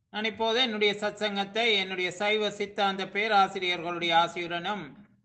நான் இப்போது என்னுடைய சத்சங்கத்தை என்னுடைய சைவ சித்தாந்த பேராசிரியர்களுடைய ஆசியுடனும்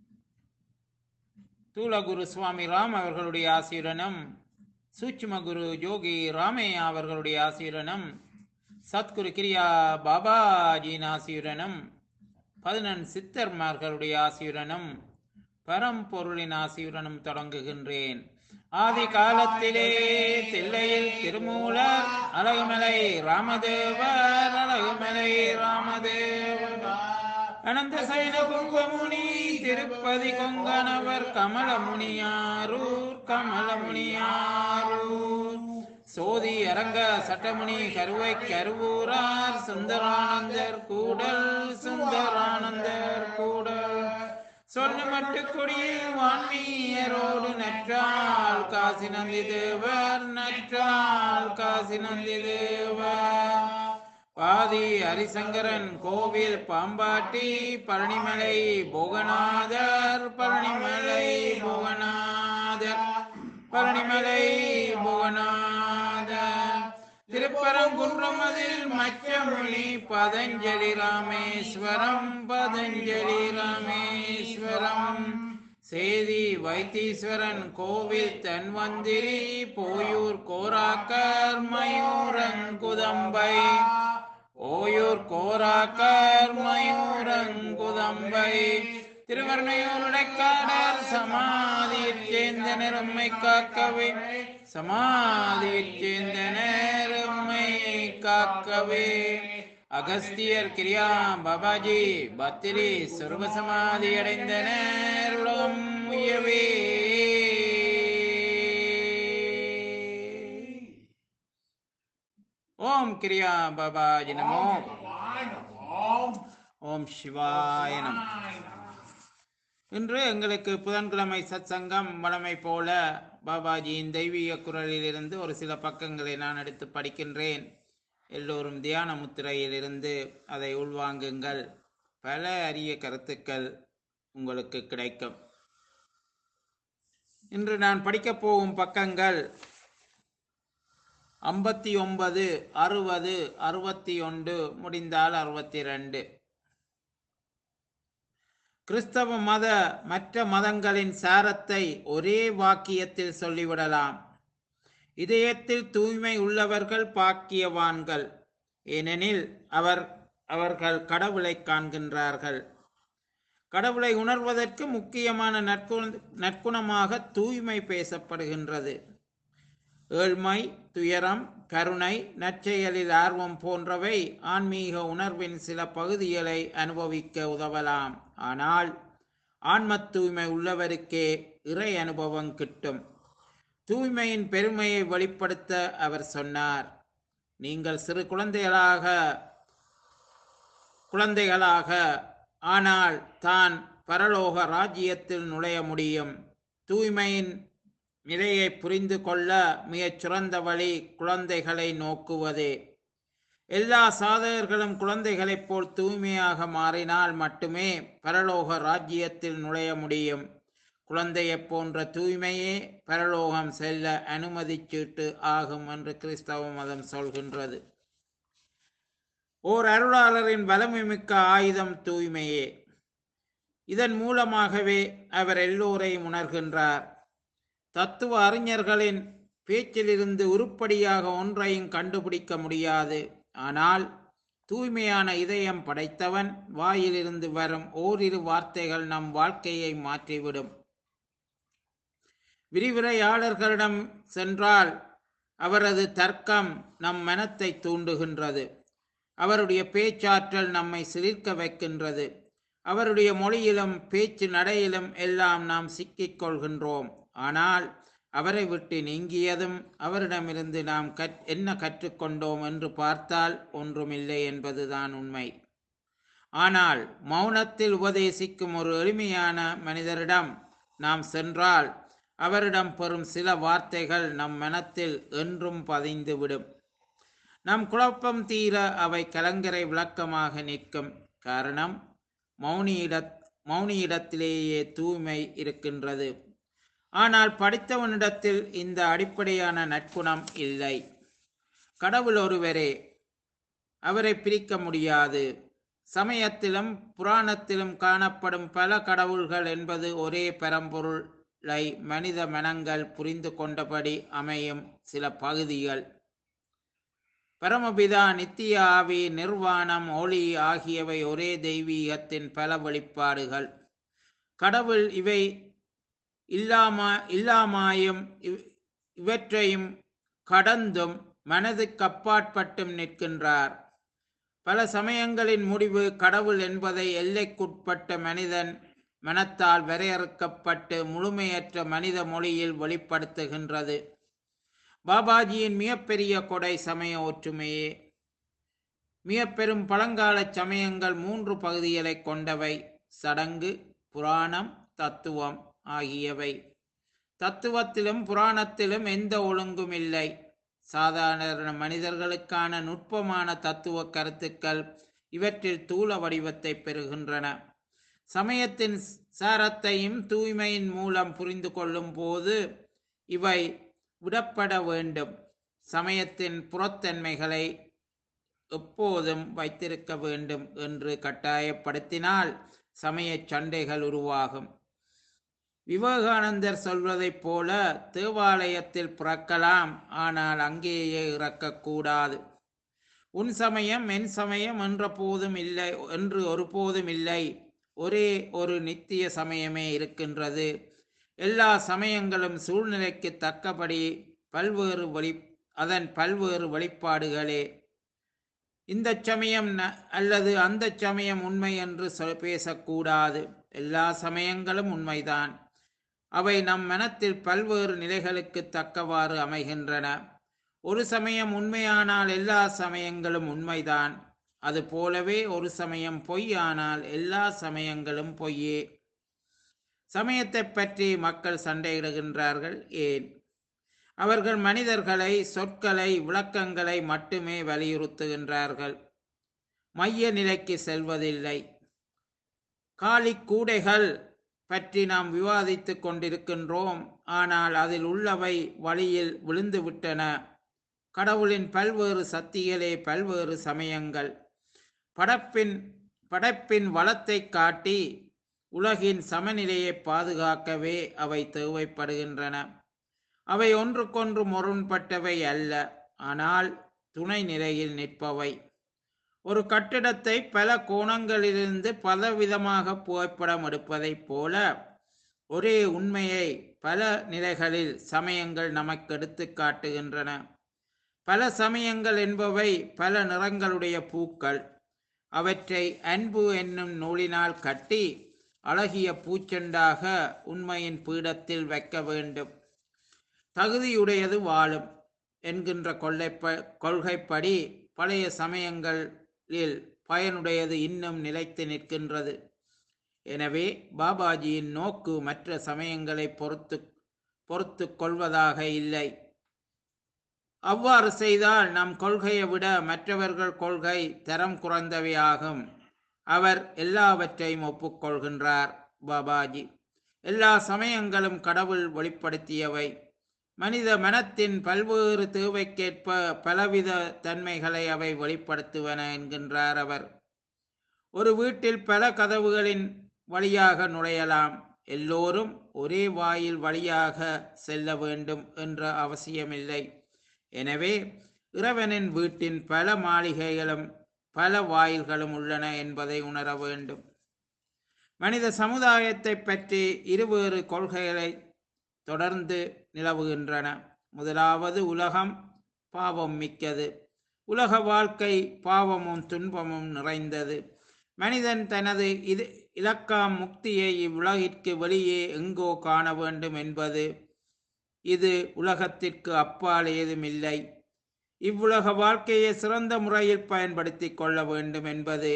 தூலகுரு சுவாமி ராம் அவர்களுடைய ஆசியுடனும் சூட்சும குரு யோகி ராமையா அவர்களுடைய ஆசியுடனும் சத்குரு கிரியா பாபாஜியின் ஆசியுடனும் பதினெண் சித்தர்மார்களுடைய ஆசியுடனும் பரம்பொருளின் ஆசியுடனும் தொடங்குகின்றேன் ஆதி காலத்திலே தில்லையில் திருமூலர் அழகுமலை ராமதேவர் அழகுமலை ராமதேவர் அனந்த சைன குங்கமுனி திருப்பதி கொங்கணவர் கமலமுனியாரூர் கமலமுனியாரூர் சோதி அரங்க சட்டமுனி கருவை கருவூரார் சுந்தரானந்தர் கூடல் சுந்தரானந்தர் கூடல் சொல்லு மட்டு கொடியில் வான்மீயரோடு நற்றால் காசி நந்தி தேவர் நற்றால் காசி நந்தி தேவர் பாதி ஹரிசங்கரன் கோவில் பாம்பாட்டி பழனிமலை போகநாதர் பழனிமலை போகநாதர் பழனிமலை போகநாதர் திருப்பரங்குன்றமதில் மச்சமொழி பதஞ்சலி ராமேஸ்வரம் பதஞ்சலி ராமேஸ்வரம் சேதி வைத்தீஸ்வரன் கோவில் தன்வந்திரி போயூர் கோராக்கர் மயூரங்குதம்பை ஓயூர் கோராக்கர் மயூரங்குதம்பை திருவர்ணையூருடைக்காடர் சமாதியில் சேர்ந்த நிறம்மை காக்கவே சமாதியில் சேர்ந்த நேரம்மை காக்கவே அகஸ்தியர் கிரியா பாபாஜி பத்திரி சொர்வ சமாதி அடைந்த நேருடம் உயவே ஓம் கிரியா பாபாஜி நமோ ஓம் சிவாய நம இன்று எங்களுக்கு புதன்கிழமை சத்சங்கம் வழமை போல பாபாஜியின் தெய்வீக குரலிலிருந்து ஒரு சில பக்கங்களை நான் எடுத்து படிக்கின்றேன் எல்லோரும் தியான முத்திரையிலிருந்து அதை உள்வாங்குங்கள் பல அரிய கருத்துக்கள் உங்களுக்கு கிடைக்கும் இன்று நான் படிக்கப் போகும் பக்கங்கள் ஐம்பத்தி ஒன்பது அறுபது அறுபத்தி ஒன்று முடிந்தால் அறுபத்தி ரெண்டு கிறிஸ்தவ மத மற்ற மதங்களின் சாரத்தை ஒரே வாக்கியத்தில் சொல்லிவிடலாம் இதயத்தில் தூய்மை உள்ளவர்கள் பாக்கியவான்கள் ஏனெனில் அவர் அவர்கள் கடவுளை காண்கின்றார்கள் கடவுளை உணர்வதற்கு முக்கியமான நற்குண நற்குணமாக தூய்மை பேசப்படுகின்றது ஏழ்மை துயரம் கருணை நற்செயலில் ஆர்வம் போன்றவை ஆன்மீக உணர்வின் சில பகுதிகளை அனுபவிக்க உதவலாம் ஆனால் ஆன்ம தூய்மை உள்ளவருக்கே இறை அனுபவம் கிட்டும் தூய்மையின் பெருமையை வெளிப்படுத்த அவர் சொன்னார் நீங்கள் சிறு குழந்தைகளாக குழந்தைகளாக ஆனால் தான் பரலோக ராஜ்யத்தில் நுழைய முடியும் தூய்மையின் நிலையை புரிந்து கொள்ள மிகச் சிறந்த வழி குழந்தைகளை நோக்குவதே எல்லா சாதகர்களும் குழந்தைகளைப் போல் தூய்மையாக மாறினால் மட்டுமே பரலோக ராஜ்யத்தில் நுழைய முடியும் குழந்தையைப் போன்ற தூய்மையே பரலோகம் செல்ல அனுமதி சீட்டு ஆகும் என்று கிறிஸ்தவ மதம் சொல்கின்றது ஓர் அருளாளரின் வலிமைமிக்க ஆயுதம் தூய்மையே இதன் மூலமாகவே அவர் எல்லோரையும் உணர்கின்றார் தத்துவ அறிஞர்களின் பேச்சிலிருந்து உருப்படியாக ஒன்றையும் கண்டுபிடிக்க முடியாது ஆனால் தூய்மையான இதயம் படைத்தவன் வாயிலிருந்து வரும் ஓரிரு வார்த்தைகள் நம் வாழ்க்கையை மாற்றிவிடும் விரிவுரையாளர்களிடம் சென்றால் அவரது தர்க்கம் நம் மனத்தை தூண்டுகின்றது அவருடைய பேச்சாற்றல் நம்மை சிலிர்க்க வைக்கின்றது அவருடைய மொழியிலும் பேச்சு நடையிலும் எல்லாம் நாம் சிக்கிக் கொள்கின்றோம் ஆனால் அவரை விட்டு நீங்கியதும் அவரிடமிருந்து நாம் கற் என்ன கற்றுக்கொண்டோம் என்று பார்த்தால் ஒன்றுமில்லை என்பதுதான் உண்மை ஆனால் மௌனத்தில் உபதேசிக்கும் ஒரு எளிமையான மனிதரிடம் நாம் சென்றால் அவரிடம் பெறும் சில வார்த்தைகள் நம் மனத்தில் என்றும் பதிந்துவிடும் நம் குழப்பம் தீர அவை கலங்கரை விளக்கமாக நிற்கும் காரணம் மௌனியிட மௌனியிடத்திலேயே தூய்மை இருக்கின்றது ஆனால் படித்தவனிடத்தில் இந்த அடிப்படையான நற்குணம் இல்லை கடவுள் ஒருவரே அவரை பிரிக்க முடியாது சமயத்திலும் புராணத்திலும் காணப்படும் பல கடவுள்கள் என்பது ஒரே பரம்பொருளை மனித மனங்கள் புரிந்து கொண்டபடி அமையும் சில பகுதிகள் பரமபிதா நித்திய ஆவி நிர்வாணம் ஒளி ஆகியவை ஒரே தெய்வீகத்தின் பல வெளிப்பாடுகள் கடவுள் இவை இல்லாமா இல்லாமாயும் இவ்- இவற்றையும் கடந்தும் மனதுக்கு அப்பாற்பட்டும் நிற்கின்றார் பல சமயங்களின் முடிவு கடவுள் என்பதை எல்லைக்குட்பட்ட மனிதன் மனத்தால் வரையறுக்கப்பட்டு முழுமையற்ற மனித மொழியில் வெளிப்படுத்துகின்றது பாபாஜியின் மிகப்பெரிய கொடை சமய ஒற்றுமையே மிகப்பெரும் பழங்கால சமயங்கள் மூன்று பகுதிகளை கொண்டவை சடங்கு புராணம் தத்துவம் ஆகியவை தத்துவத்திலும் புராணத்திலும் எந்த ஒழுங்கும் இல்லை சாதாரண மனிதர்களுக்கான நுட்பமான தத்துவ கருத்துக்கள் இவற்றில் தூள வடிவத்தை பெறுகின்றன சமயத்தின் சாரத்தையும் தூய்மையின் மூலம் புரிந்து கொள்ளும் போது இவை விடப்பட வேண்டும் சமயத்தின் புறத்தன்மைகளை எப்போதும் வைத்திருக்க வேண்டும் என்று கட்டாயப்படுத்தினால் சமய சண்டைகள் உருவாகும் விவேகானந்தர் சொல்வதைப் போல தேவாலயத்தில் பிறக்கலாம் ஆனால் அங்கேயே இறக்கக்கூடாது உன் சமயம் என் சமயம் என்ற போதும் இல்லை என்று ஒருபோதும் இல்லை ஒரே ஒரு நித்திய சமயமே இருக்கின்றது எல்லா சமயங்களும் சூழ்நிலைக்கு தக்கபடி பல்வேறு வழி அதன் பல்வேறு வெளிப்பாடுகளே இந்த சமயம் ந- அல்லது அந்த சமயம் உண்மை என்று சொல் பேசக்கூடாது எல்லா சமயங்களும் உண்மைதான் அவை நம் மனத்தில் பல்வேறு நிலைகளுக்கு தக்கவாறு அமைகின்றன ஒரு சமயம் உண்மையானால் எல்லா சமயங்களும் உண்மைதான் அது போலவே ஒரு சமயம் பொய்யானால் எல்லா சமயங்களும் பொய்யே சமயத்தைப் பற்றி மக்கள் சண்டையிடுகின்றார்கள் ஏன் அவர்கள் மனிதர்களை சொற்களை விளக்கங்களை மட்டுமே வலியுறுத்துகின்றார்கள் மைய நிலைக்கு செல்வதில்லை காலி கூடைகள் பற்றி நாம் விவாதித்துக் கொண்டிருக்கின்றோம் ஆனால் அதில் உள்ளவை வழியில் விழுந்துவிட்டன கடவுளின் பல்வேறு சக்திகளே பல்வேறு சமயங்கள் படைப்பின் படைப்பின் வளத்தை காட்டி உலகின் சமநிலையை பாதுகாக்கவே அவை தேவைப்படுகின்றன அவை ஒன்றுக்கொன்று முரண்பட்டவை அல்ல ஆனால் துணை நிலையில் நிற்பவை ஒரு கட்டிடத்தை பல கோணங்களிலிருந்து பலவிதமாக புகைப்படம் எடுப்பதைப் போல ஒரே உண்மையை பல நிலைகளில் சமயங்கள் நமக்கு எடுத்துக் காட்டுகின்றன பல சமயங்கள் என்பவை பல நிறங்களுடைய பூக்கள் அவற்றை அன்பு என்னும் நூலினால் கட்டி அழகிய பூச்செண்டாக உண்மையின் பீடத்தில் வைக்க வேண்டும் தகுதியுடையது வாழும் என்கின்ற கொள்ளைப்ப கொள்கைப்படி பழைய சமயங்களில் பயனுடையது இன்னும் நிலைத்து நிற்கின்றது எனவே பாபாஜியின் நோக்கு மற்ற சமயங்களை பொறுத்து பொறுத்து கொள்வதாக இல்லை அவ்வாறு செய்தால் நம் கொள்கையை விட மற்றவர்கள் கொள்கை தரம் குறைந்தவையாகும் அவர் எல்லாவற்றையும் ஒப்புக்கொள்கின்றார் பாபாஜி எல்லா சமயங்களும் கடவுள் வெளிப்படுத்தியவை மனித மனத்தின் பல்வேறு தேவைக்கேற்ப பலவித தன்மைகளை அவை வெளிப்படுத்துவன என்கின்றார் அவர் ஒரு வீட்டில் பல கதவுகளின் வழியாக நுழையலாம் எல்லோரும் ஒரே வாயில் வழியாக செல்ல வேண்டும் என்ற அவசியமில்லை எனவே இறைவனின் வீட்டின் பல மாளிகைகளும் பல வாயில்களும் உள்ளன என்பதை உணர வேண்டும் மனித சமுதாயத்தை பற்றி இருவேறு கொள்கைகளை தொடர்ந்து நிலவுகின்றன முதலாவது உலகம் பாவம் மிக்கது உலக வாழ்க்கை பாவமும் துன்பமும் நிறைந்தது மனிதன் தனது இது இலக்காம் முக்தியை இவ்வுலகிற்கு வெளியே எங்கோ காண வேண்டும் என்பது இது உலகத்திற்கு அப்பால் ஏதுமில்லை இவ்வுலக வாழ்க்கையை சிறந்த முறையில் பயன்படுத்தி கொள்ள வேண்டும் என்பது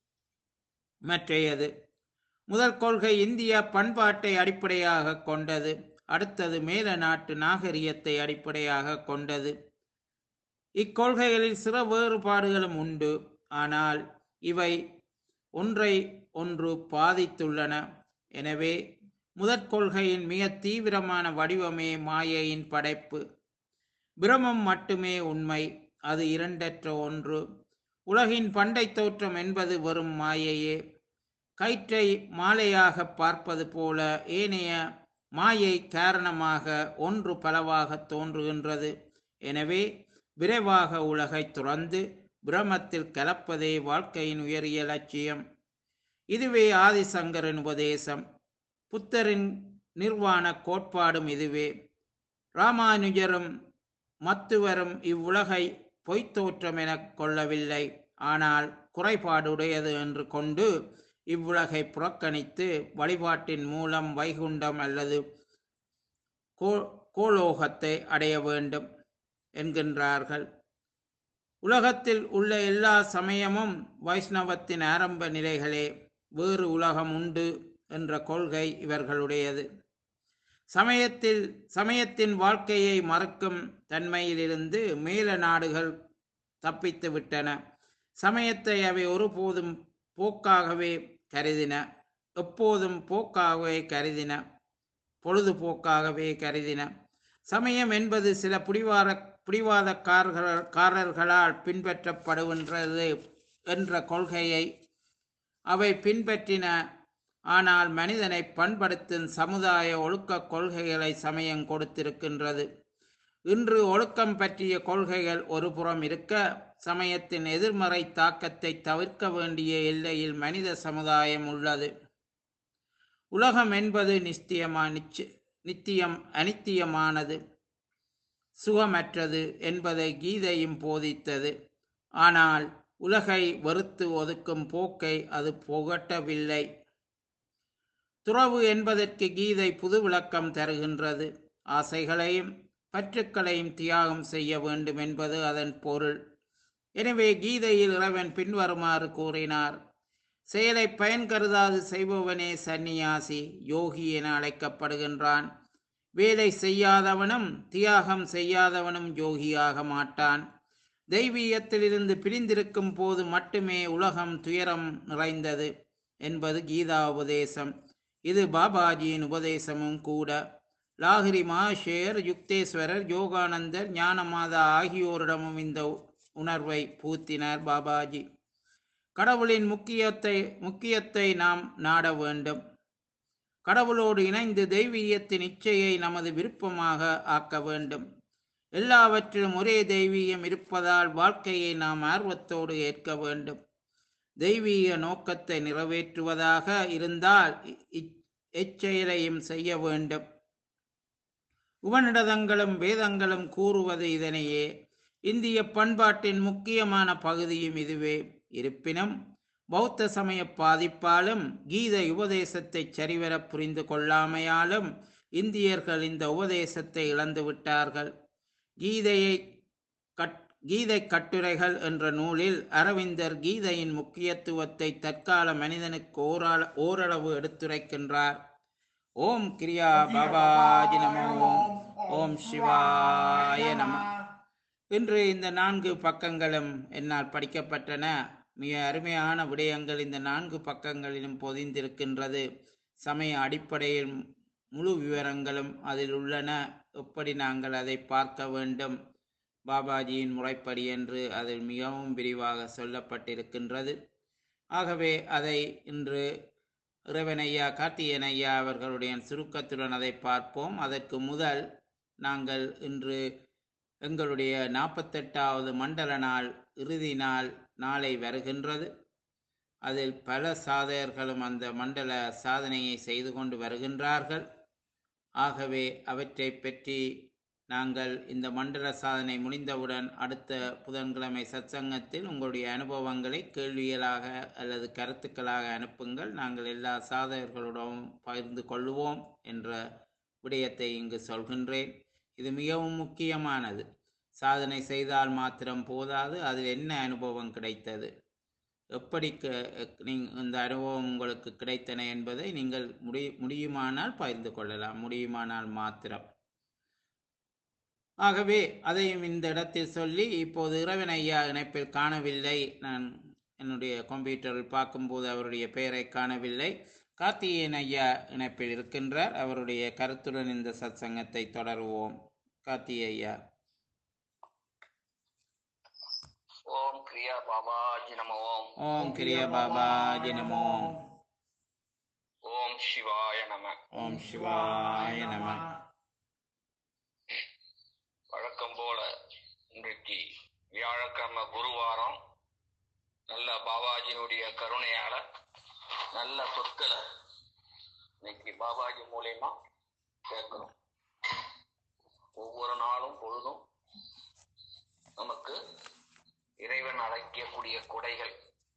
மற்றையது முதல் கொள்கை இந்திய பண்பாட்டை அடிப்படையாக கொண்டது அடுத்தது மேல நாட்டு நாகரிகத்தை அடிப்படையாக கொண்டது இக்கொள்கைகளில் சில வேறுபாடுகளும் உண்டு ஆனால் இவை ஒன்றை ஒன்று பாதித்துள்ளன எனவே முதற் கொள்கையின் மிக தீவிரமான வடிவமே மாயையின் படைப்பு பிரமம் மட்டுமே உண்மை அது இரண்டற்ற ஒன்று உலகின் பண்டை தோற்றம் என்பது வெறும் மாயையே கயிற்றை மாலையாக பார்ப்பது போல ஏனைய மாயை காரணமாக ஒன்று பலவாக தோன்றுகின்றது எனவே விரைவாக உலகை துறந்து பிரமத்தில் கலப்பதே வாழ்க்கையின் உயரிய லட்சியம் இதுவே ஆதிசங்கரின் உபதேசம் புத்தரின் நிர்வாண கோட்பாடும் இதுவே ராமானுஜரும் மத்துவரும் இவ்வுலகை பொய்த்தோற்றம் எனக் கொள்ளவில்லை ஆனால் குறைபாடுடையது என்று கொண்டு இவ்வுலகை புறக்கணித்து வழிபாட்டின் மூலம் வைகுண்டம் அல்லது கோ- கோலோகத்தை அடைய வேண்டும் என்கின்றார்கள் உலகத்தில் உள்ள எல்லா சமயமும் வைஷ்ணவத்தின் ஆரம்ப நிலைகளே வேறு உலகம் உண்டு என்ற கொள்கை இவர்களுடையது சமயத்தில் சமயத்தின் வாழ்க்கையை மறுக்கும் தன்மையிலிருந்து மேல நாடுகள் தப்பித்து விட்டன சமயத்தை அவை ஒருபோதும் போக்காகவே கருதின எப்போதும் போக்காகவே கருதின பொழுதுபோக்காகவே கருதின சமயம் என்பது சில பிடிவார பிடிவாதக்காரர்களால் பின்பற்றப்படுகின்றது என்ற கொள்கையை அவை பின்பற்றின ஆனால் மனிதனை பண்படுத்தும் சமுதாய ஒழுக்க கொள்கைகளை சமயம் கொடுத்திருக்கின்றது இன்று ஒழுக்கம் பற்றிய கொள்கைகள் ஒரு புறம் இருக்க சமயத்தின் எதிர்மறை தாக்கத்தை தவிர்க்க வேண்டிய எல்லையில் மனித சமுதாயம் உள்ளது உலகம் என்பது நித்தியமா நிச்ச நித்தியம் அனித்தியமானது சுகமற்றது என்பதை கீதையும் போதித்தது ஆனால் உலகை வெறுத்து ஒதுக்கும் போக்கை அது புகட்டவில்லை துறவு என்பதற்கு கீதை புது விளக்கம் தருகின்றது ஆசைகளையும் பற்றுக்களையும் தியாகம் செய்ய வேண்டும் என்பது அதன் பொருள் எனவே கீதையில் இறைவன் பின்வருமாறு கூறினார் செயலை பயன் கருதாது செய்பவனே சந்நியாசி யோகி என அழைக்கப்படுகின்றான் வேலை செய்யாதவனும் தியாகம் செய்யாதவனும் யோகியாக மாட்டான் தெய்வீகத்திலிருந்து பிரிந்திருக்கும் போது மட்டுமே உலகம் துயரம் நிறைந்தது என்பது கீதா உபதேசம் இது பாபாஜியின் உபதேசமும் கூட லாகிரி மகாஷேயர் யுக்தேஸ்வரர் யோகானந்தர் ஞானமாதா ஆகியோரிடமும் இந்த உணர்வை பூத்தினார் பாபாஜி கடவுளின் முக்கியத்தை முக்கியத்தை நாம் நாட வேண்டும் கடவுளோடு இணைந்து தெய்வீகத்தின் இச்சையை நமது விருப்பமாக ஆக்க வேண்டும் எல்லாவற்றிலும் ஒரே தெய்வீகம் இருப்பதால் வாழ்க்கையை நாம் ஆர்வத்தோடு ஏற்க வேண்டும் தெய்வீக நோக்கத்தை நிறைவேற்றுவதாக இருந்தால் இ- இச்- எச்செயலையும் செய்ய வேண்டும் உபநிடதங்களும் வேதங்களும் கூறுவது இதனையே இந்திய பண்பாட்டின் முக்கியமான பகுதியும் இதுவே இருப்பினும் பௌத்த சமய பாதிப்பாலும் கீதை உபதேசத்தை சரிவர புரிந்து கொள்ளாமையாலும் இந்தியர்கள் இந்த உபதேசத்தை இழந்து விட்டார்கள் கீதையை கட் கீதை கட்டுரைகள் என்ற நூலில் அரவிந்தர் கீதையின் முக்கியத்துவத்தை தற்கால மனிதனுக்கு ஓராள ஓரளவு எடுத்துரைக்கின்றார் ஓம் கிரியா பாபாஜி நமோ ஓம் சிவாய நம இன்று இந்த நான்கு பக்கங்களும் என்னால் படிக்கப்பட்டன மிக அருமையான விடயங்கள் இந்த நான்கு பக்கங்களிலும் பொதிந்திருக்கின்றது சமய அடிப்படையில் முழு விவரங்களும் அதில் உள்ளன எப்படி நாங்கள் அதை பார்க்க வேண்டும் பாபாஜியின் முறைப்படி என்று அதில் மிகவும் விரிவாக சொல்லப்பட்டிருக்கின்றது ஆகவே அதை இன்று இறைவன் ஐயா கார்த்திகேயன் ஐயா அவர்களுடைய சுருக்கத்துடன் அதை பார்ப்போம் அதற்கு முதல் நாங்கள் இன்று எங்களுடைய நாற்பத்தெட்டாவது மண்டல நாள் இறுதி நாள் நாளை வருகின்றது அதில் பல சாதகர்களும் அந்த மண்டல சாதனையை செய்து கொண்டு வருகின்றார்கள் ஆகவே அவற்றை பற்றி நாங்கள் இந்த மண்டல சாதனை முடிந்தவுடன் அடுத்த புதன்கிழமை சத்சங்கத்தில் உங்களுடைய அனுபவங்களை கேள்விகளாக அல்லது கருத்துக்களாக அனுப்புங்கள் நாங்கள் எல்லா சாதகர்களுடன் பகிர்ந்து கொள்வோம் என்ற விடயத்தை இங்கு சொல்கின்றேன் இது மிகவும் முக்கியமானது சாதனை செய்தால் மாத்திரம் போதாது அதில் என்ன அனுபவம் கிடைத்தது எப்படி க- நீங்க- இந்த அனுபவம் உங்களுக்கு கிடைத்தன என்பதை நீங்கள் முடி முடியுமானால் பகிர்ந்து கொள்ளலாம் முடியுமானால் மாத்திரம் ஆகவே அதையும் இந்த இடத்தில் சொல்லி இப்போது இறைவன் ஐயா இணைப்பில் காணவில்லை நான் என்னுடைய கம்ப்யூட்டரில் பார்க்கும்போது அவருடைய பெயரை காணவில்லை கார்த்திகேயன் ஐயா இணைப்பில் இருக்கின்றார் அவருடைய கருத்துடன் இந்த சத்சங்கத்தை தொடருவோம் கார்த்திகேய ஐயா ஓம் கிரியா பாபாஜி நம ஓம் ஓம் கிரிய பாபாஜி நமோ ஓம் சிவாய நம ஓம் சிவாய நம வழக்கம் போல இன்றைக்கு வியாழக்கிழமை குருவாரம் நல்ல பாபாஜியினுடைய கருணையால நல்ல சொற்களை இன்னைக்கு பாபாஜி மூலியமா கேட்கிறோம் ஒவ்வொரு நாளும் பொழுதும் நமக்கு இறைவன் அழைக்கக்கூடிய கொடைகள்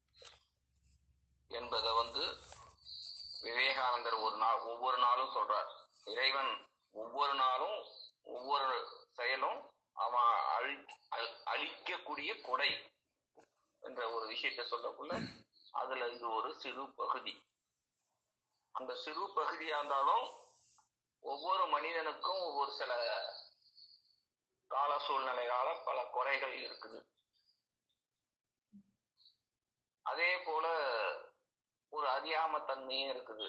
என்பதை வந்து விவேகானந்தர் ஒரு நாள் ஒவ்வொரு நாளும் சொல்றார் இறைவன் ஒவ்வொரு நாளும் ஒவ்வொரு செயலும் அவன் அழி அழி- அழிக்கக்கூடிய கொடை என்ற ஒரு விஷயத்தை சொல்லக்குள்ள அதுல இது ஒரு சிறு பகுதி அந்த சிறு பகுதியா இருந்தாலும் ஒவ்வொரு மனிதனுக்கும் ஒவ்வொரு சில கால சூழ்நிலையால பல குறைகள் இருக்குது அதே போல ஒரு அறியாம தன்மையும் இருக்குது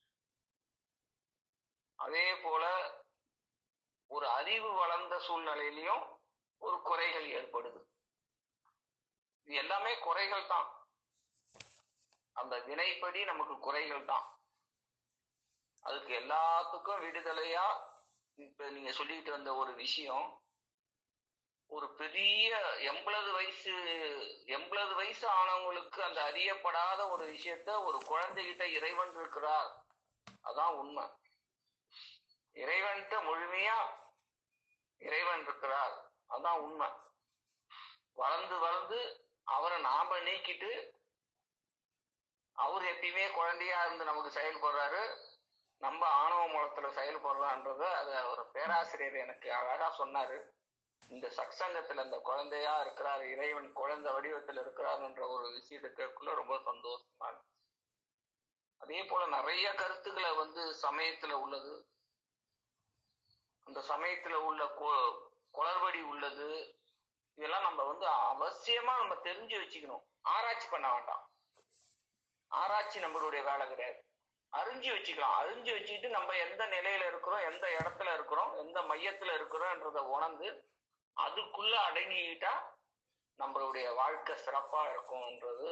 அதே போல ஒரு அறிவு வளர்ந்த சூழ்நிலையிலையும் ஒரு குறைகள் ஏற்படுது இது எல்லாமே குறைகள் தான் அந்த வினைப்படி நமக்கு குறைகள் தான் அதுக்கு எல்லாத்துக்கும் விடுதலையா இப்ப நீங்க சொல்லிட்டு வந்த ஒரு விஷயம் ஒரு பெரிய எண்பது வயசு எண்பது வயசு ஆனவங்களுக்கு அந்த அறியப்படாத ஒரு விஷயத்த ஒரு குழந்தைகிட்ட இறைவன் இருக்கிறார் அதான் உண்மை இறைவன்கிட்ட முழுமையா இறைவன் இருக்கிறார் அதான் உண்மை வளர்ந்து வளர்ந்து அவரை நாம நீக்கிட்டு அவர் எப்பயுமே குழந்தையா இருந்து நமக்கு செயல்படுறாரு நம்ம ஆணவ மூலத்துல செயல்படுறான்றத அத ஒரு பேராசிரியர் எனக்கு அழகா சொன்னாரு இந்த சத்சங்கத்துல இந்த குழந்தையா இருக்கிறார் இறைவன் குழந்தை வடிவத்தில் இருக்கிறார்ன்ற ஒரு விஷயத்தை கேட்கல ரொம்ப சந்தோஷமா இருக்கு. அதே போல நிறைய கருத்துக்களை வந்து சமயத்துல உள்ளது அந்த சமயத்துல உள்ள கொ- குளறுபடி உள்ளது இதெல்லாம் நம்ம வந்து அவசியமா நம்ம தெரிஞ்சு வச்சுக்கணும் ஆராய்ச்சி பண்ண வேண்டாம் ஆராய்ச்சி நம்மளுடைய வேலை கிடையாது அறிஞ்சு வச்சுக்கலாம் அறிஞ்சு வச்சுக்கிட்டு நம்ம எந்த நிலையில இருக்கிறோம் எந்த இடத்துல இருக்கிறோம் எந்த மையத்துல இருக்கிறோம்ன்றத உணர்ந்து அதுக்குள்ள அடங்கிக்கிட்டா நம்மளுடைய வாழ்க்கை சிறப்பா இருக்கும்ன்றது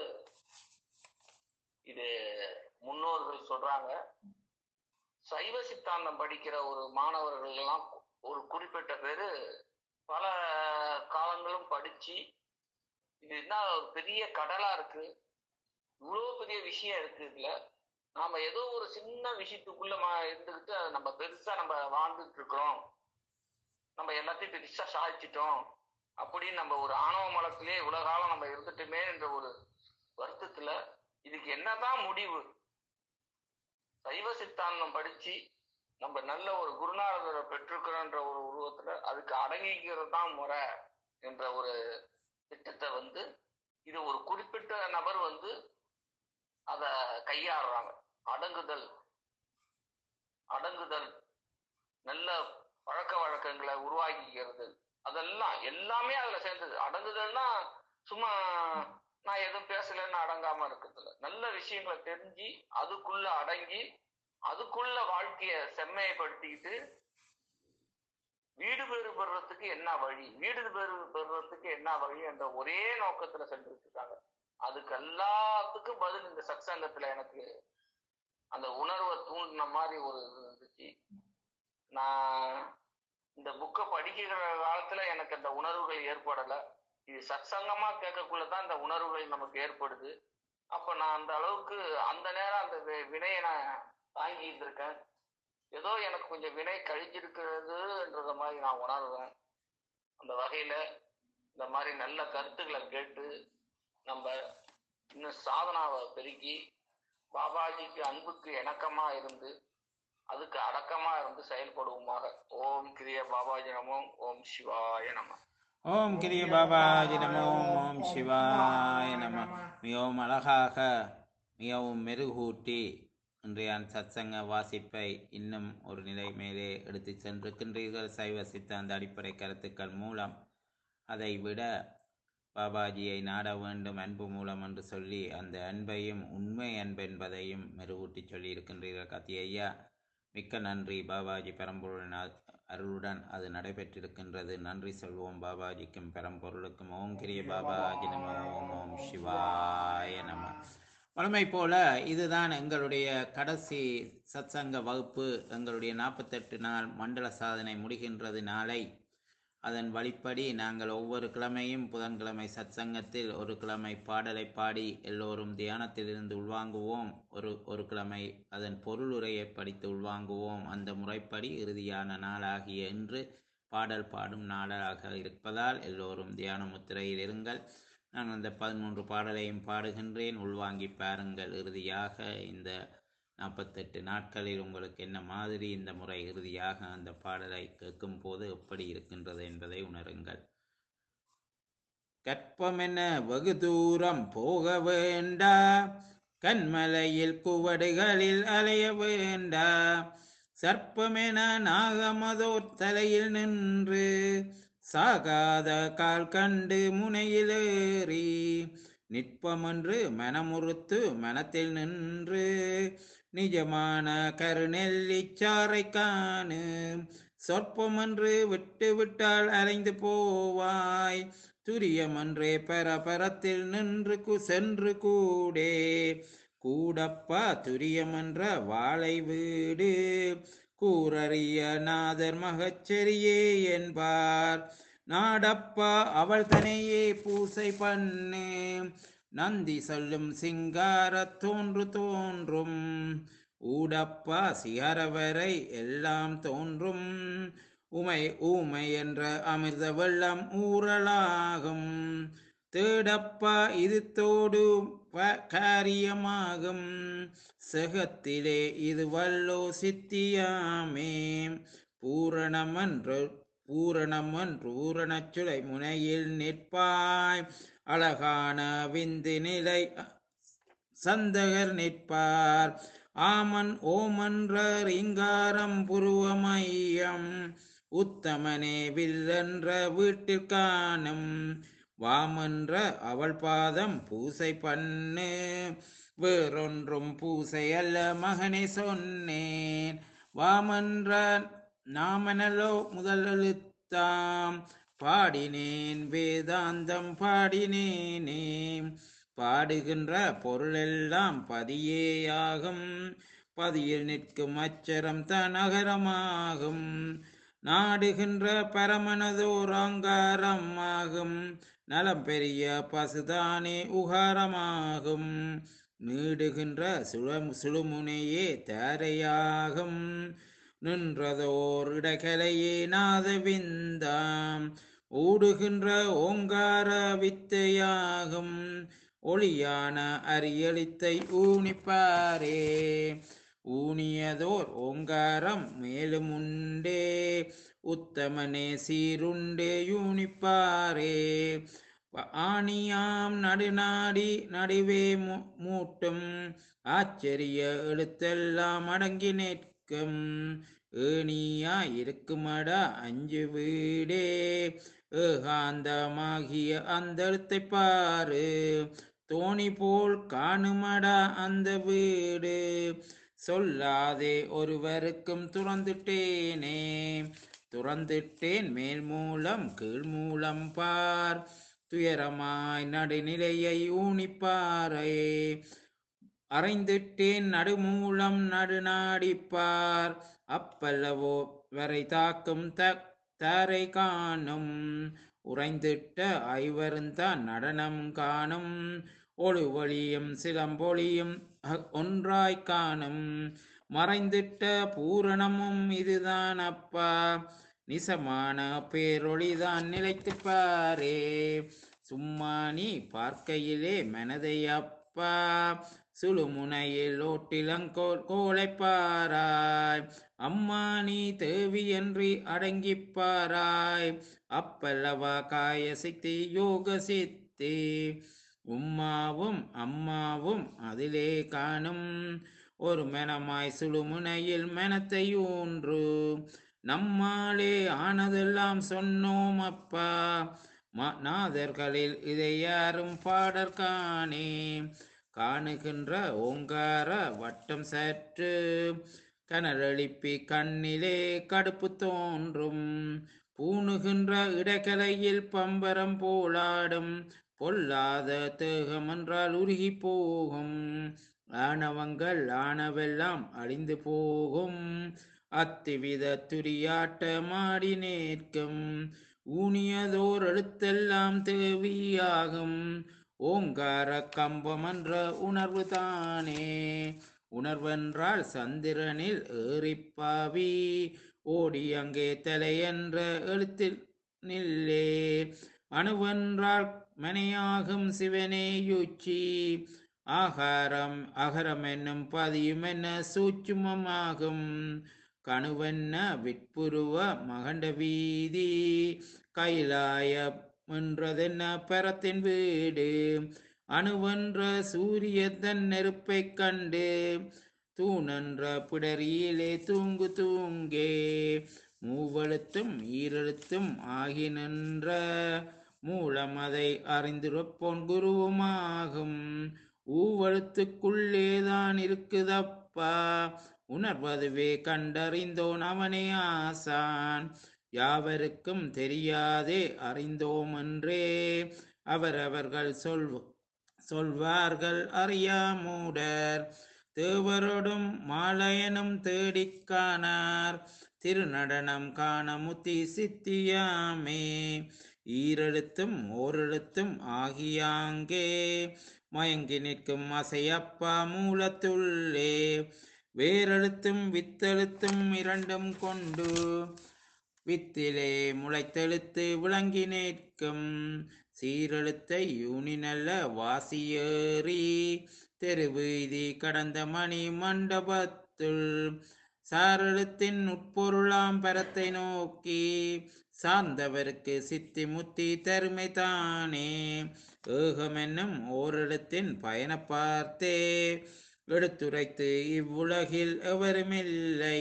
இது முன்னோர்கள் சொல்றாங்க சைவ சித்தாந்தம் படிக்கிற ஒரு மாணவர்கள் எல்லாம் ஒரு குறிப்பிட்ட பேரு பல காலங்களும் படிச்சு இது என்ன ஒரு பெரிய கடலா இருக்கு இவ்வளவு பெரிய விஷயம் இருக்கு இதுல நாம ஏதோ ஒரு சின்ன விஷயத்துக்குள்ள மா- இருந்துகிட்டு அதை நம்ம பெருசா நம்ம வாழ்ந்துட்டு இருக்கிறோம் நம்ம எல்லாத்தையும் பெருசா சாதிச்சிட்டோம் அப்படின்னு நம்ம ஒரு ஆணவ மலத்திலே இவ்வளவு காலம் நம்ம இருந்துட்டுமே என்ற ஒரு வருத்தத்துல இதுக்கு என்னதான் முடிவு சைவ சித்தாந்தம் படிச்சு நம்ம நல்ல ஒரு குருநாதரை பெற்றிருக்கிறோன்ற ஒரு உருவத்துல அதுக்கு அடங்கிக்கிறது தான் முறை என்ற ஒரு திட்டத்தை வந்து இது ஒரு குறிப்பிட்ட நபர் வந்து அத கையாடுறாங்க அடங்குதல் அடங்குதல் நல்ல பழக்க வழக்கங்களை உருவாக்கிக்கிறது அதெல்லாம் எல்லாமே அதுல சேர்ந்தது அடங்குதல்னா சும்மா நான் எதுவும் பேசலைன்னு அடங்காம இருக்கிறதுல நல்ல விஷயங்களை தெரிஞ்சு அதுக்குள்ள அடங்கி அதுக்குள்ள வாழ்க்கைய செம்மையப்படுத்திக்கிட்டு வீடு பேறு பெறுறதுக்கு என்ன வழி வீடு பேறு பெறுறதுக்கு என்ன வழி என்ற ஒரே நோக்கத்துல சென்றுட்டு இருக்காங்க அதுக்கு எல்லாத்துக்கும் பதில் இந்த சத்சங்கத்துல எனக்கு அந்த உணர்வை தூண்டின மாதிரி ஒரு இது இருந்துச்சு நான் இந்த புக்கை படிக்கிற காலத்துல எனக்கு அந்த உணர்வுகள் ஏற்படல இது சத்சங்கமா கேட்கக்குள்ளதான் இந்த உணர்வுகள் நமக்கு ஏற்படுது அப்ப நான் அந்த அளவுக்கு அந்த நேரம் அந்த வி- வினையை நான் தாங்கி இருந்திருக்கேன் ஏதோ எனக்கு கொஞ்சம் வினை கழிஞ்சிருக்கிறதுன்றத மாதிரி நான் உணர்வேன் அந்த வகையில இந்த மாதிரி நல்ல கருத்துக்களை கேட்டு நம்ம இன்னும் சாதனாவை பெருக்கி பாபாஜிக்கு அன்புக்கு இணக்கமா இருந்து அதுக்கு அடக்கமா இருந்து செயல்படுவோமாக ஓம் கிரிய பாபாஜி நமோம் ஓம் சிவாய நம ஓம் கிரிய பாபாஜி நமோ ஓம் சிவாய நம மிகவும் அழகாக மிகவும் மெருகூட்டி இன்றைய சத்சங்க வாசிப்பை இன்னும் ஒரு நிலை மேலே எடுத்து சென்றிருக்கின்றீர்கள் சைவ சித்தாந்த அடிப்படை கருத்துக்கள் மூலம் அதை விட பாபாஜியை நாட வேண்டும் அன்பு மூலம் என்று சொல்லி அந்த அன்பையும் உண்மை அன்பு என்பதையும் மெருகூட்டி சொல்லி இருக்கின்றீர்கள் கத்தி ஐயா மிக்க நன்றி பாபாஜி பெரம்பூர்நாத் அருளுடன் அது நடைபெற்றிருக்கின்றது நன்றி சொல்வோம் பாபாஜிக்கும் பெரம்பொருளுக்கும் ஓம் கிரிய பாபாஜி நம ஓம் ஓம் சிவாய நம வழமை போல இதுதான் எங்களுடைய கடைசி சத்சங்க வகுப்பு எங்களுடைய நாற்பத்தெட்டு நாள் மண்டல சாதனை முடிகின்றது நாளை அதன் வழிப்படி நாங்கள் ஒவ்வொரு கிழமையும் புதன்கிழமை சத்சங்கத்தில் ஒரு கிழமை பாடலை பாடி எல்லோரும் தியானத்திலிருந்து உள்வாங்குவோம் ஒரு ஒரு கிழமை அதன் பொருளுரையை படித்து உள்வாங்குவோம் அந்த முறைப்படி இறுதியான நாளாகிய இன்று பாடல் பாடும் நாளாக இருப்பதால் எல்லோரும் தியான முத்திரையில் இருங்கள் நான் அந்த பதிமூன்று பாடலையும் பாடுகின்றேன் உள்வாங்கி பாருங்கள் இறுதியாக இந்த நாற்பத்தெட்டு நாட்களில் உங்களுக்கு என்ன மாதிரி இந்த முறை இறுதியாக அந்த பாடலை கேட்கும் போது எப்படி இருக்கின்றது என்பதை உணருங்கள் கற்பமென வெகு தூரம் போக வேண்டா கண்மலையில் குவடுகளில் அலைய வேண்டா சர்ப்பமென நாகமதோர் தலையில் நின்று சாகாத கால் கண்டு முனையிலேறி நிற்பமென்று மனமுறுத்து மனத்தில் நின்று நிஜமான கருநெல்லிச்சாரை காணு சொற்பமென்று விட்டு விட்டால் அலைந்து போவாய் துரியமன்றே பரபரத்தில் நின்று கு சென்று கூடே கூடப்பா துரியமன்ற வாழை வீடு கூறறிய நாதர் மகச்செரியே என்பார் நாடப்பா அவள் தனையே பூசை பண்ணு நந்தி சொல்லும் சிங்கார தோன்று தோன்றும் ஊடப்பா சிகரவரை எல்லாம் தோன்றும் உமை ஊமை என்ற அமிர்த வெள்ளம் ஊறலாகும் தேடப்பா இது தோடு ப- காரியமாகும் செகத்திலே இது வல்லோ சித்தியாமே பூரணமன்று பூரணமன்று பூரணச்சுளை முனையில் நிற்பாய் அழகான விந்து நிலை சந்தகர் நிற்பார் ஆமன் ஓமன்ற ரிங்காரம் புருவமையம் உத்தமனே வில்லென்ற வீட்டில் காணும் வாமன்ற அவள் பாதம் பூசை பண்ணு வேறொன்றும் பூசை அல்ல மகனே சொன்னேன் வாமன்ற நாமனலோ முதல் எழுத்தாம் பாடினேன் வேதாந்தம் பாடினேனே பாடுகின்ற பொருளெல்லாம் பதியேயாகும் பதியில் நிற்கும் அச்சரம் தனகரமாகும் நாடுகின்ற பரமனதோர் அங்காரம் ஆகும் நலம் பெரிய பசுதானே உகாரமாகும் நீடுகின்ற சுழ சுழுமுனையே தாரையாகும் நின்றதோர் இடகலையே நாதவிந்தாம் ஊடுகின்ற ஓங்கார வித்தையாகும் ஒளியான அரியளித்தை ஊனிப்பாரே ஊனியதோர் ஓங்காரம் மேலும் உண்டே உத்தமனே சீருண்டே யூனிப்பாரே ஆணியாம் நடுநாடி நடுவே மூ- மூட்டும் ஆச்சரிய எழுத்தெல்லாம் அடங்கி நிற்கும் ஏணியா இருக்குமடா அஞ்சு வீடே ஏகாந்தமாகிய அந்த எழுத்தை பாரு தோணி போல் காணுமடா அந்த வீடு சொல்லாதே ஒருவருக்கும் துறந்துட்டேனே துறந்துட்டேன் மேல் மூலம் கீழ் மூலம் பார் துயரமாய் நடுநிலையை ஊனிப்பாரே அறைந்திட்டேன் நடுமூலம் நடுநாடிப்பார் அப்பல்லவோ வரை தாக்கும் த தாரை காணும் உறைந்திட்ட ஐவருந்தான் நடனம் காணும் ஒழுவொளியும் சிலம்பொழியும் அ- ஒன்றாய் காணும் மறைந்திட்ட பூரணமும் இதுதான் அப்பா நிசமான பேரொளிதான் நிலைத்துப் பாரே சும்மா நீ பார்க்கையிலே மனதை அப்பா சுழுமுனையில் ஓட்டிலங்கோ கோலை பாராய் அம்மா நீ தேவியன்றி அடங்கிப் பாராய் அப்பல்லவா காய சித்தி யோக சித்தி உம்மாவும் அம்மாவும் அதிலே காணும் ஒரு மெனமாய் சுழுமுனையில் மெனத்தை ஊன்று நம்மாலே ஆனதெல்லாம் சொன்னோம் அப்பா ம- நாதர்களில் இதை யாரும் பாடற்கானே காணுகின்ற ஓங்கார வட்டம் சற்று கனலெழுப்பி கண்ணிலே கடுப்பு தோன்றும் பூணுகின்ற இடக்கலையில் பம்பரம் போலாடும் பொல்லாத தேகமென்றால் உருகி போகும் ஆணவங்கள் ஆனவெல்லாம் அழிந்து போகும் அத்திவித துரியாட்டமாடி நிற்கும் ஊனியதோர் எழுத்தெல்லாம் தேவியாகும் ஓங்கார கம்பம் என்ற உணர்வு தானே உணர்வென்றால் சந்திரனில் ஏறிப்பாவி ஓடி அங்கே தலை என்ற எழுத்தில் நில்லே அணுவென்றால் மனையாகும் சிவனே யுச்சி ஆகாரம் அகரம் என்னும் பதியும் என்ன சூட்சுமமாகும் கணுவென்ன விற்புருவ மகண்ட வீதி கைலாய என்றதென்ன பரத்தின் வீடு அணுவென்ற சூரியதன் நெருப்பைக் கண்டு தூணென்ற பிடரியிலே தூங்கு தூங்கே மூவெழுத்தும் ஈரெழுத்தும் ஆகி நின்ற மூலம் அதை அறிந்திருப்போன் குருவுமாகும் ஊவெழுத்துக்குள்ளேதான் இருக்குதப்பா உணர்வதுவே கண்டறிந்தோன் அவனே ஆசான் யாவருக்கும் தெரியாதே அறிந்தோம் என்றே அவரவர்கள் சொல்வ சொல்வார்கள் அறியாமூடர் தேவரோடும் மாலையனும் தேடிக் காணார் திருநடனம் காண முத்தி சித்தியாமே ஈரெழுத்தும் ஓரெழுத்தும் ஆகியாங்கே மயங்கி நிற்கும் அசையப்பா மூலத்துள்ளே வேரெழுத்தும் வித்தெழுத்தும் இரண்டும் கொண்டு வித்திலே முளைத்தெழுத்து விளங்கி நிற்கும் சீரெழுத்தை யூனினல்ல வாசியேறி தெருவீதி கடந்த மணி மண்டபத்துள் சாரெழுத்தின் உட்பொருளாம் பரத்தை நோக்கி சார்ந்தவருக்கு சித்தி முத்தி தருமை தானே ஏகமென்னும் ஓரிடத்தின் பயண பார்த்தே எடுத்துரைத்து இவ்வுலகில் எவருமில்லை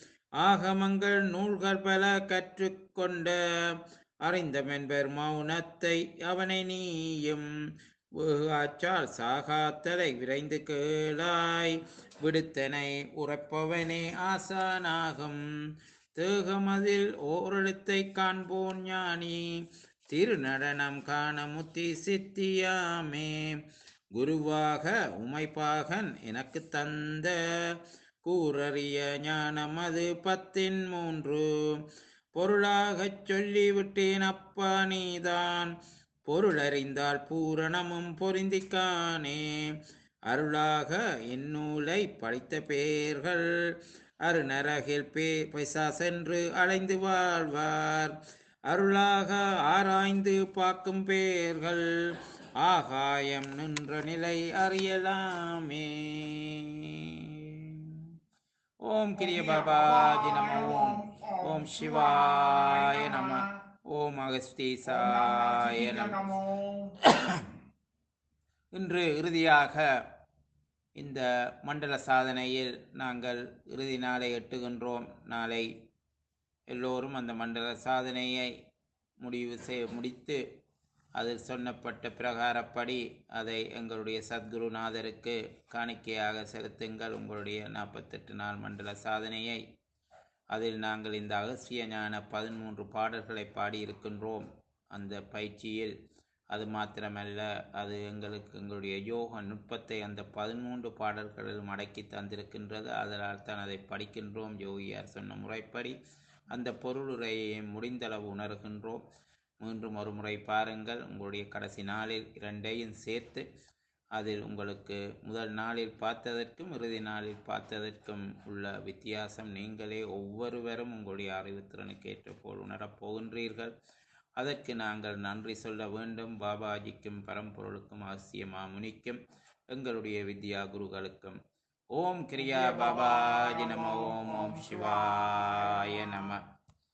ஆகமங்கள் நூல்கள் பல கற்றுக்கொண்ட அறிந்தமென்பர் மௌனத்தை அவனை நீயும் வேகாச்சால் சாகாத்தலை விரைந்து கேளாய் விடுத்தனை உரைப்பவனே ஆசானாகும் தேகமதில் ஓரெழுத்தை காண்போன் ஞானி திருநடனம் காண முத்தி சித்தியாமே குருவாக உமைப்பாகன் எனக்கு தந்த கூறறிய ஞானம் அது பத்தின் மூன்று பொருளாகச் சொல்லிவிட்டேன் அப்பா நீதான் பொருளறிந்தால் பூரணமும் பொருந்திக்கானே அருளாக இந்நூலை படித்த பேர்கள் அருநரகில் பே பைசா சென்று அலைந்து வாழ்வார் அருளாக ஆராய்ந்து பார்க்கும் பேர்கள் ஆகாயம் நின்ற நிலை அறியலாமே ஓம் கிரிய பாபாஜி நம ஓம் ஓம் சிவாய நம ஓம் அகஸ்தீசாய நம இன்று இறுதியாக இந்த மண்டல சாதனையில் நாங்கள் இறுதி நாளை எட்டுகின்றோம் நாளை எல்லோரும் அந்த மண்டல சாதனையை முடிவு செய் முடித்து அதில் சொன்னப்பட்ட பிரகாரப்படி அதை எங்களுடைய சத்குருநாதருக்கு காணிக்கையாக செலுத்துங்கள் உங்களுடைய நாற்பத்தெட்டு நாள் மண்டல சாதனையை அதில் நாங்கள் இந்த அகசிய ஞான பதிமூன்று பாடல்களை பாடியிருக்கின்றோம் அந்த பயிற்சியில் அது மாத்திரமல்ல அது எங்களுக்கு எங்களுடைய யோக நுட்பத்தை அந்த பதிமூன்று பாடல்களில் மடக்கி தந்திருக்கின்றது அதனால் தான் அதை படிக்கின்றோம் யோகியார் சொன்ன முறைப்படி அந்த பொருளுரையை முடிந்தளவு உணர்கின்றோம் மீண்டும் ஒரு முறை பாருங்கள் உங்களுடைய கடைசி நாளில் இரண்டையும் சேர்த்து அதில் உங்களுக்கு முதல் நாளில் பார்த்ததற்கும் இறுதி நாளில் பார்த்ததற்கும் உள்ள வித்தியாசம் நீங்களே ஒவ்வொருவரும் உங்களுடைய அறிவுத்திறனுக்கு ஏற்ற போல் உணரப் போகின்றீர்கள் அதற்கு நாங்கள் நன்றி சொல்ல வேண்டும் பாபாஜிக்கும் பரம்பொருளுக்கும் ஆசிய மாமுனிக்கும் எங்களுடைய வித்யா குருகளுக்கும் ஓம் கிரியா பாபாஜி நம ஓம் ஓம் சிவாய நம